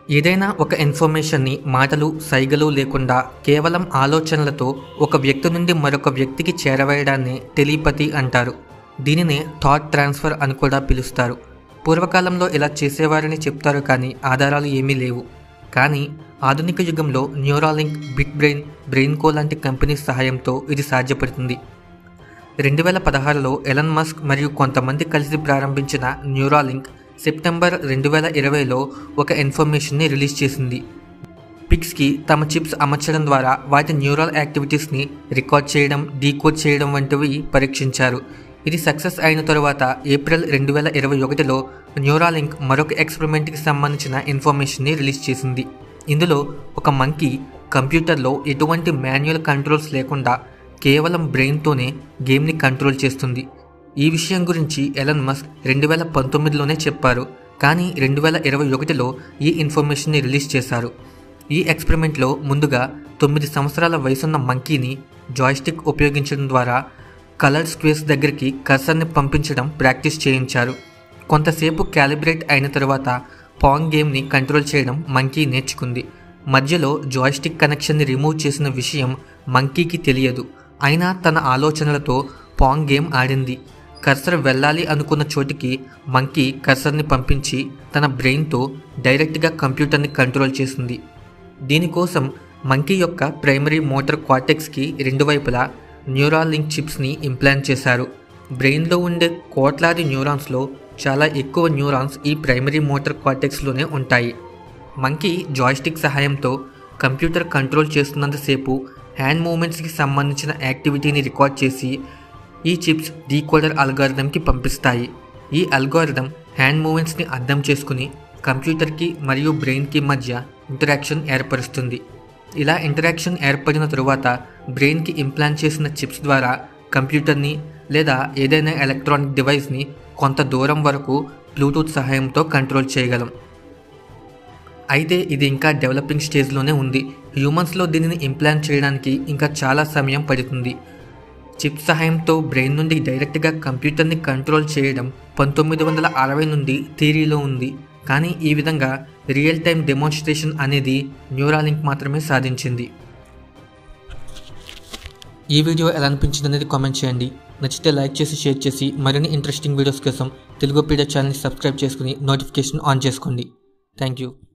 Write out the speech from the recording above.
ఏదైనా ఒక ఇన్ఫర్మేషన్ని మాటలు సైగలు లేకుండా కేవలం ఆలోచనలతో ఒక వ్యక్తి నుండి మరొక వ్యక్తికి చేరవేయడాన్ని టెలిపతి అంటారు దీనినే థాట్ ట్రాన్స్ఫర్ అని కూడా పిలుస్తారు పూర్వకాలంలో ఇలా చేసేవారని చెప్తారు కానీ ఆధారాలు ఏమీ లేవు కానీ ఆధునిక యుగంలో Neuralink big brain BrainCo లాంటి కంపెనీ సహాయంతో ఇది సాధ్యపడుతుంది రెండు వేల పదహారులో ఎలన్ మస్క్ మరియు కొంతమంది కలిసి ప్రారంభించిన న్యూరాలింక్ సెప్టెంబర్ రెండు వేల ఇరవైలో ఒక ఇన్ఫర్మేషన్ని రిలీజ్ చేసింది పిక్స్కి తమ చిప్స్ అమర్చడం ద్వారా వాటి న్యూరల్ యాక్టివిటీస్ని రికార్డ్ చేయడం డీకోడ్ చేయడం వంటివి పరీక్షించారు ఇది సక్సెస్ అయిన తరువాత ఏప్రిల్ రెండు వేల ఇరవై ఒకటిలో న్యూరాలింక్ మరొక ఎక్స్పెరిమెంట్కి సంబంధించిన ఇన్ఫర్మేషన్ని రిలీజ్ చేసింది ఇందులో ఒక మంకీ కంప్యూటర్లో ఎటువంటి మాన్యువల్ కంట్రోల్స్ లేకుండా కేవలం బ్రెయిన్తోనే గేమ్ని కంట్రోల్ చేస్తుంది ఈ విషయం గురించి ఎలన్ మస్క్ రెండు వేల పంతొమ్మిదిలోనే చెప్పారు కానీ రెండు వేల ఇరవై ఒకటిలో ఈ ఇన్ఫర్మేషన్ని రిలీజ్ చేశారు ఈ ఎక్స్పెరిమెంట్లో ముందుగా తొమ్మిది సంవత్సరాల వయసున్న మంకీని జాయ్స్టిక్ ఉపయోగించడం ద్వారా కలర్ స్క్వేర్స్ దగ్గరికి కర్సర్ని పంపించడం ప్రాక్టీస్ చేయించారు కొంతసేపు క్యాలిబ్రేట్ అయిన తర్వాత పాంగ్ గేమ్ని కంట్రోల్ చేయడం మంకీ నేర్చుకుంది మధ్యలో జాయ్స్టిక్ కనెక్షన్ని రిమూవ్ చేసిన విషయం మంకీకి తెలియదు అయినా తన ఆలోచనలతో పాంగ్ గేమ్ ఆడింది కర్సర్ వెళ్ళాలి అనుకున్న చోటికి మంకీ కర్సర్ని పంపించి తన బ్రెయిన్తో డైరెక్ట్గా కంప్యూటర్ని కంట్రోల్ చేసింది దీనికోసం మంకీ యొక్క ప్రైమరీ మోటార్ క్వాటెక్స్కి రెండు వైపులా న్యూరాల్ లింక్ చిప్స్ని ఇంప్లాంట్ చేశారు బ్రెయిన్లో ఉండే కోట్లాది న్యూరాన్స్లో చాలా ఎక్కువ న్యూరాన్స్ ఈ ప్రైమరీ మోటార్ క్వాటెక్స్లోనే ఉంటాయి మంకీ జాయ్స్టిక్ సహాయంతో కంప్యూటర్ కంట్రోల్ చేస్తున్నంతసేపు హ్యాండ్ మూమెంట్స్కి సంబంధించిన యాక్టివిటీని రికార్డ్ చేసి ఈ చిప్స్ డీకోడర్ అల్గారిథంకి పంపిస్తాయి ఈ అల్గారిథం హ్యాండ్ మూమెంట్స్ని అర్థం చేసుకుని కంప్యూటర్కి మరియు బ్రెయిన్కి మధ్య ఇంటరాక్షన్ ఏర్పరుస్తుంది ఇలా ఇంటరాక్షన్ ఏర్పడిన తరువాత బ్రెయిన్కి ఇంప్లాంట్ చేసిన చిప్స్ ద్వారా కంప్యూటర్ని లేదా ఏదైనా ఎలక్ట్రానిక్ డివైస్ని కొంత దూరం వరకు బ్లూటూత్ సహాయంతో కంట్రోల్ చేయగలం అయితే ఇది ఇంకా డెవలపింగ్ స్టేజ్లోనే ఉంది హ్యూమన్స్లో దీనిని ఇంప్లాంట్ చేయడానికి ఇంకా చాలా సమయం పడుతుంది చిప్ సహాయంతో బ్రెయిన్ నుండి డైరెక్ట్గా కంప్యూటర్ని కంట్రోల్ చేయడం పంతొమ్మిది వందల అరవై నుండి థియరీలో ఉంది కానీ ఈ విధంగా రియల్ టైం డెమోన్స్ట్రేషన్ అనేది న్యూరాలింక్ మాత్రమే సాధించింది ఈ వీడియో ఎలా అనిపించింది అనేది కామెంట్ చేయండి నచ్చితే లైక్ చేసి షేర్ చేసి మరిన్ని ఇంట్రెస్టింగ్ వీడియోస్ కోసం తెలుగు పీడియా ఛానల్ని సబ్స్క్రైబ్ చేసుకుని నోటిఫికేషన్ ఆన్ చేసుకోండి థ్యాంక్ యూ